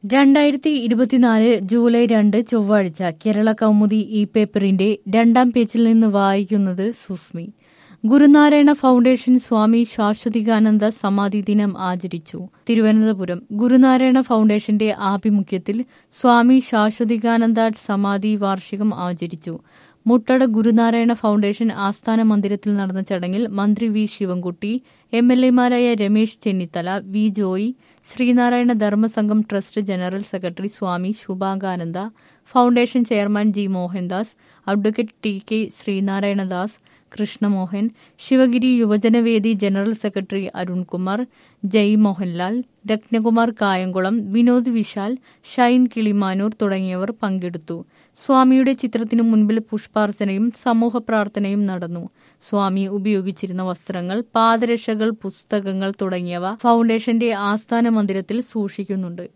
രണ്ടായിരത്തി ഇരുപത്തിനാല് ജൂലൈ രണ്ട് ചൊവ്വാഴ്ച കേരള കൗമുദി ഇ പേപ്പറിന്റെ രണ്ടാം പേജിൽ നിന്ന് വായിക്കുന്നത് സുസ്മി ഗുരുനാരായണ ഫൗണ്ടേഷൻ സ്വാമി ശാശ്വതികാനന്ദ സമാധി ദിനം ആചരിച്ചു തിരുവനന്തപുരം ഗുരുനാരായണ ഫൗണ്ടേഷന്റെ ആഭിമുഖ്യത്തിൽ സ്വാമി ശാശ്വതികാനന്ദ സമാധി വാർഷികം ആചരിച്ചു മുട്ടട ഗുരുനാരായണ ഫൗണ്ടേഷൻ ആസ്ഥാന മന്ദിരത്തിൽ നടന്ന ചടങ്ങിൽ മന്ത്രി വി ശിവൻകുട്ടി എം എൽ എമാരായ Ramesh Chennithala V Joy Sreenarayana Dharmasangham trust general secretary Swami Shubhangananda foundation chairman G Mohandas advocate T K Sreenarayanadas Krishnamohan Sivagiri Yuvajanavedi general secretary Arunkumar Jay Mohanlal Ratnakumar Kayamkulam Vinod Vishal Shine Kilimanoor തുടങ്ങിയവർ പങ്കെടുത്തു സ്വാമിയുടെ ചിത്രത്തിനു മുൻപിൽ പുഷ്പാർച്ചനയും സമൂഹ പ്രാർത്ഥനയും നടന്നു സ്വാമി ഉപയോഗിച്ചിരുന്ന വസ്ത്രങ്ങൾ പാദരക്ഷകൾ പുസ്തകങ്ങൾ തുടങ്ങിയവ ഫൗണ്ടേഷന്റെ ആസ്ഥാന മന്ദിരത്തിൽ സൂക്ഷിക്കുന്നുണ്ട്